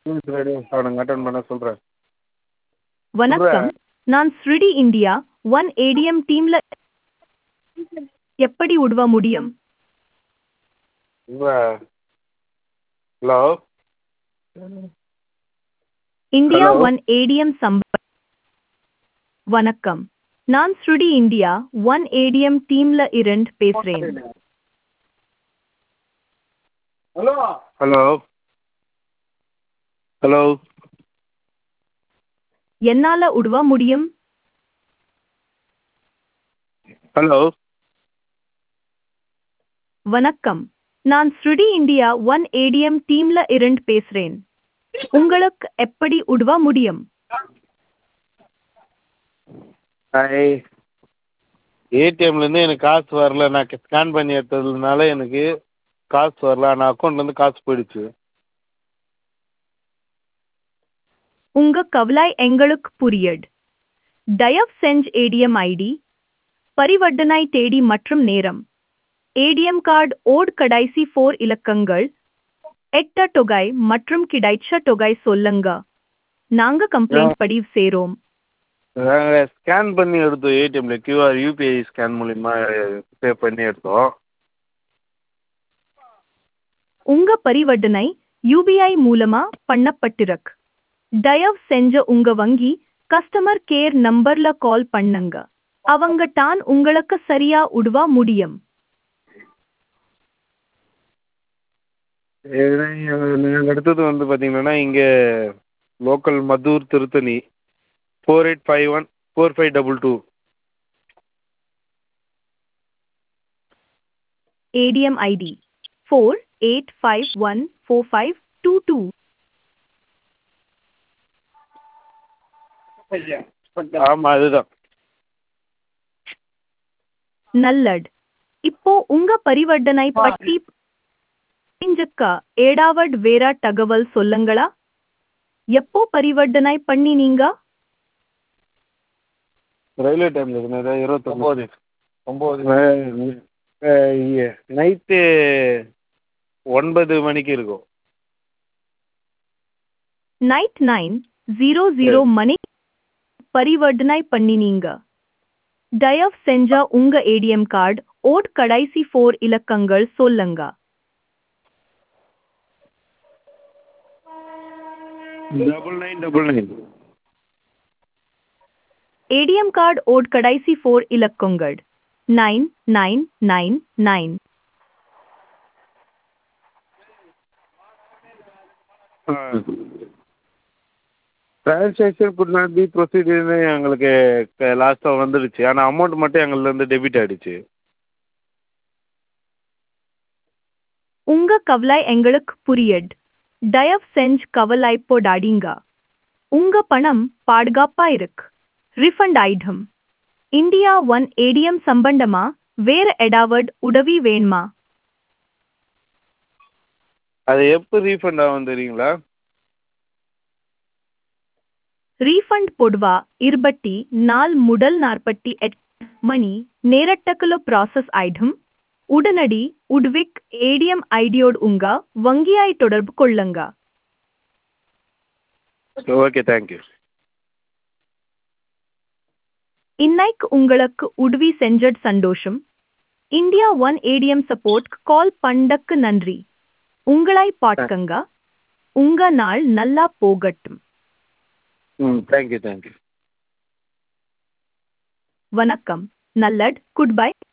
Ready அவனுங்க attend பண்ண சொல்கிறேன் வணக்கம் நான் ஸ்ருடி இந்தியா ஒன் ஏடிஎம் டீம்ல எப்படி உதவ முடியும் hello India Hello. One ATM சம்ப வணக்கம் நான் ஸ்ருடி இந்தியா ஒன் ஏடிஎம் டீம்ல இருந்து பேசுறேன் ஹலோ ஹலோ ஹலோ என்னால உதவ முடியும் ஹலோ வணக்கம் நான் ஸ்ருடி இந்தியா ஒன் ஏடிஎம் டீம்ல இருந்து பேசுறேன் உங்களுக்கு எப்படி உதவ முடியும் ஹாய் ஏடிஎம்லேருந்து எனக்கு காசு வரல நான் ஸ்கேன் பண்ணி எடுத்ததுனால எனக்கு காசு வரல ஆனால் அக்கௌண்ட்லேருந்து காசு போயிடுச்சு உங்க கவலை எங்களுக்கு புரியுது தயவு செஞ்சு ஏடிஎம் ஐடி பரிவர்த்தனை தேதி மற்றும் நேரம் ஏடிஎம் கார்டு ஓட் கடைசி ஃபோர் இலக்கங்கள் எட்ட தொகை மற்றும் கிடைச்ச தொகை சொல்லுங்க நாங்க கம்ப்ளைண்ட் பதிவு செய்றோம் நாங்கள் ஸ்கேன் பண்ணி எடுத்தோம் ஏடிஎம்ல கியூஆர் யூபிஐ ஸ்கேன் மூலிமா பே பண்ணி எடுத்தோம் உங்க பரிவர்த்தனை யூபிஐ மூலமா பண்ணப்பட்டிருக்கு தயவு செஞ்ச உங்க வங்கி கஸ்டமர் கேர் நம்பர்ல கால் பண்ணுங்க அவங்க தான் உங்களுக்கு சரியா உதவ முடியும் நாங்கள் எடுத்தது வந்து பார்த்தீங்கன்னா இங்கே local Mathur Tiruttani four eight five one four five double two ADM ID four eight five one four five two two. ஆமாம் அதுதான் நல்லட் இப்போ உங்க பரிவர்த்தனை பட்டி புரிஞ்சுக்க ஏடாவட் வேற தகவல் சொல்லுங்களா எப்போ பரிவர்த்தனை பண்ணினீங்க ரயில்வே டைமில் இருந்தது இருபத்தொம்போது ஒம்பது நைட்டு ஒன்பது மணிக்கு இருக்கும் நைட் நைன் ஜீரோ ஜீரோ மணி பரிவர்த்தனை பண்ணினீங்க தயவு செஞ்சா உங்க ஏடிஎம் கார்டு ஓட் கடைசி ஃபோர் இலக்கங்கள் சொல்லுங்க double nine double nine ATM card ஓட் கடைசி ஃபோர் இலக்கங்கள் nine nine nine nine transaction could not be ப்ரொசீடியர்னு எங்களுக்கு லாஸ்ட்டாக வந்துடுச்சு ஆனால் அமௌண்ட் மட்டும் எங்கள்லேருந்து டெபிட் ஆகிடுச்சு உங்க கவலை எங்களுக்கு புரியுது தயவு செஞ்சு கவலை போடாதீங்க உங்க பணம் பாதுகாப்பா இருக்கு ரிஃபண்ட் ஆயிடும் இந்தியா ஒன் ஏடிஎம் சம்பந்தமா வேற எடாவட் உதவி வேணுமா அது எப்போ ரீஃபண்ட் ஆகும் தெரியுங்களா ரீஃபண்ட் பொதுவா இருபத்தி நாள் முதல் நாற்பத்தி எட்டு மணி நேரட்டக்குள்ள ப்ராசஸ் ஆயிடும் உடனடி உட்விக் ஏடிஎம் ஐடியோடு உங்க வங்கியாய் தொடர்பு கொள்ளுங்க ஓகே தேங்க்யூ இன்னைக்கு உங்களுக்கு உதவி செஞ்சது சந்தோஷம் India one ATM support call பண்ணக்கு நன்றி உங்களை பார்க்கங்க உங்க நாள் நல்லா போகட்டும் ம் தேங்க்யூ தேங்க்யூ வணக்கம் நல்லட் குட் பை